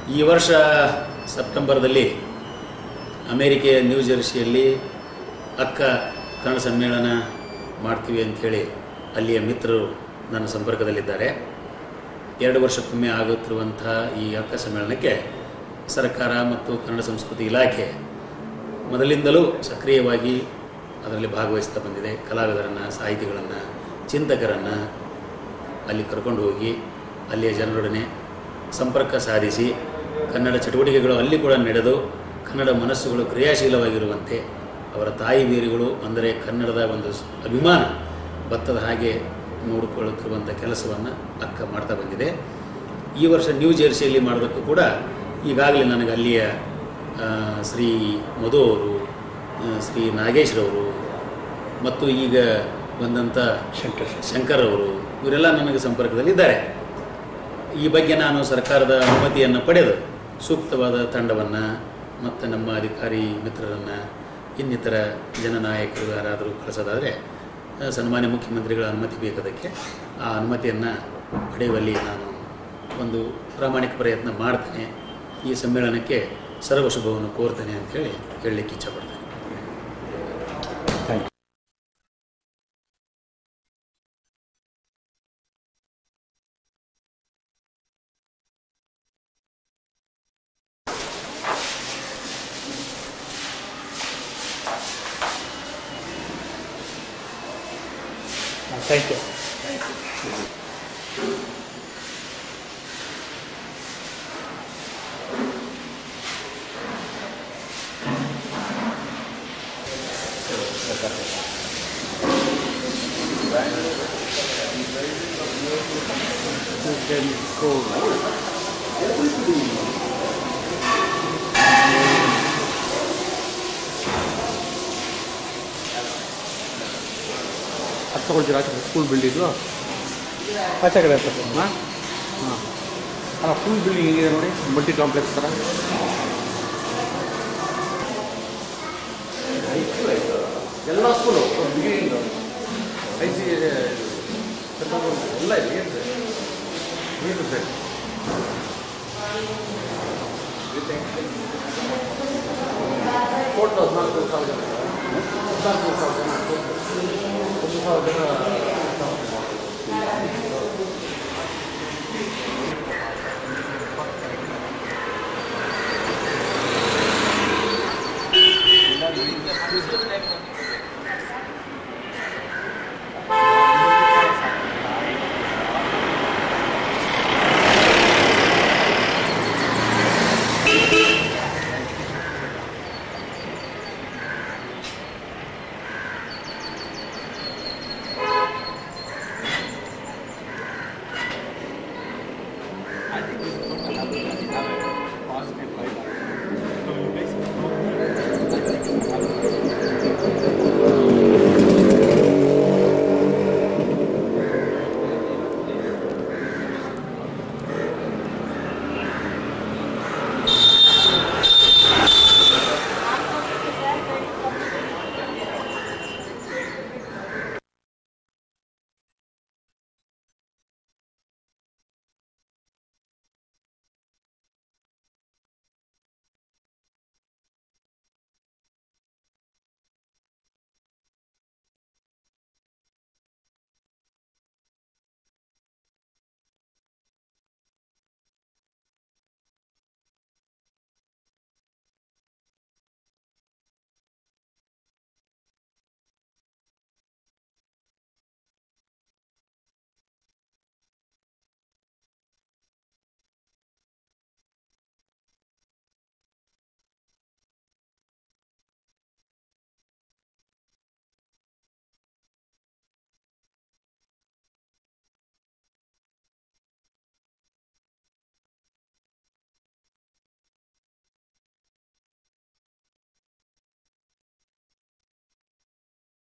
ಈ ವರ್ಷ ಸೆಪ್ಟೆಂಬರ್ದಲ್ಲಿ ಅಮೇರಿಕೆಯ ನ್ಯೂ ಜೆರ್ಸಿಯಲ್ಲಿ ಅಕ್ಕ ಕನ್ನಡ ಸಮ್ಮೇಳನ ಮಾಡ್ತೀವಿ ಅಂಥೇಳಿ ಅಲ್ಲಿಯ ಮಿತ್ರರು ನನ್ನ ಸಂಪರ್ಕದಲ್ಲಿದ್ದಾರೆ ಎರಡು ವರ್ಷಕ್ಕೊಮ್ಮೆ ಆಗುತ್ತಿರುವಂಥ ಈ ಅಕ್ಕ ಸಮ್ಮೇಳನಕ್ಕೆ ಸರ್ಕಾರ ಮತ್ತು ಕನ್ನಡ ಸಂಸ್ಕೃತಿ ಇಲಾಖೆ ಮೊದಲಿಂದಲೂ ಸಕ್ರಿಯವಾಗಿ ಅದರಲ್ಲಿ ಭಾಗವಹಿಸ್ತಾ ಬಂದಿದೆ ಕಲಾವಿದರನ್ನು ಸಾಹಿತಿಗಳನ್ನು ಚಿಂತಕರನ್ನು ಅಲ್ಲಿ ಕರ್ಕೊಂಡು ಹೋಗಿ ಅಲ್ಲಿಯ ಜನರೊಡನೆ ಸಂಪರ್ಕ ಸಾಧಿಸಿ ಕನ್ನಡ ಚಟುವಟಿಕೆಗಳು ಅಲ್ಲಿ ಕೂಡ ನಡೆದು ಕನ್ನಡ ಮನಸ್ಸುಗಳು ಕ್ರಿಯಾಶೀಲವಾಗಿರುವಂತೆ ಅವರ ತಾಯಿ ಬೀರುಗಳು ಅಂದರೆ ಕನ್ನಡದ ಒಂದು ಸ್- ಅಭಿಮಾನ ಭತ್ತದ ಹಾಗೆ ನೋಡಿಕೊಳ್ಳುತ್ತಿರುವಂಥ ಕೆಲಸವನ್ನು ಅಕ್ಕ ಮಾಡ್ತಾ ಬಂದಿದೆ ಈ ವರ್ಷ ನ್ಯೂ ಜೆರ್ಸಿಯಲ್ಲಿ ಮಾಡೋದಕ್ಕೂ ಕೂಡ ಈಗಾಗಲೇ ನನಗೆ ಅಲ್ಲಿಯ ಆ, ಶ್ರೀ ಮಧು ಅವರು ಆ, ಶ್ರೀ ನಾಗೇಶ್ರವರು ಮತ್ತು ಈಗ ಬಂದಂಥ ಶಂಕರ್ ಶಂಕರ್ ಅವರು ಇವರೆಲ್ಲ ನನಗೆ ಸಂಪರ್ಕದಲ್ಲಿದ್ದಾರೆ ಈ ಬಗ್ಗೆ ನಾನು ಸರ್ಕಾರದ ಅನುಮತಿಯನ್ನು ಪಡೆದು ಸೂಕ್ತವಾದ ತಂಡವನ್ನು ಮತ್ತು ನಮ್ಮ ಅಧಿಕಾರಿ ಮಿತ್ರರನ್ನು ಇನ್ನಿತರ ಜನನಾಯಕರು ಯಾರಾದರೂ ಕಳಿಸೋದಾದರೆ ಆ, ಸನ್ಮಾನ್ಯ ಮುಖ್ಯಮಂತ್ರಿಗಳ ಅನುಮತಿ ಬೇಕದಕ್ಕೆ ಆ ಅನುಮತಿಯನ್ನು ಪಡೆಯುವಲ್ಲಿ ನಾನು ಒಂದು ಪ್ರಾಮಾಣಿಕ ಪ್ರಯತ್ನ ಮಾಡ್ತೇನೆ ಈ ಸಮ್ಮೇಳನಕ್ಕೆ ಸರ್ವ ಶುಭವನ್ನು ಕೋರ್ತೇನೆ ಅಂತೇಳಿ ಹೇಳಲಿಕ್ಕೆ ಇಚ್ಛಪಡ್ತೇನೆ thank you thank you You can go. ಅದು ತಗೊಳ್ತೀರಾ ಆಚೆ ಸ್ಕೂಲ್ ಬಿಲ್ಡಿಂಗು ಆಚೆ ಕಡೆ ಹಾಂ ಹಾಂ ಅಲ್ಲ ಫುಲ್ ಬಿಲ್ಡಿಂಗ್ ಹೇಗಿದೆ ನೋಡಿ ಮಲ್ಟಿ ಕಾಂಪ್ಲೆಕ್ಸ್ ಥರ ಎಲ್ಲ ಸ್ಕೂಲು ಬಿಗಿನಿಂಗ್ ಐ ಸಿ ಎಲ್ಲ ಇದೆ ಏನು ಏನು ಸರ್ ಕೋಟ್ ಹದಿನಾಲ್ಕು ಸಾವಿರ ಜನ ಹದಿನಾಲ್ಕು ಸಾವಿರ ಜನ ಒಂದು ಸಾವಿರ ಜನ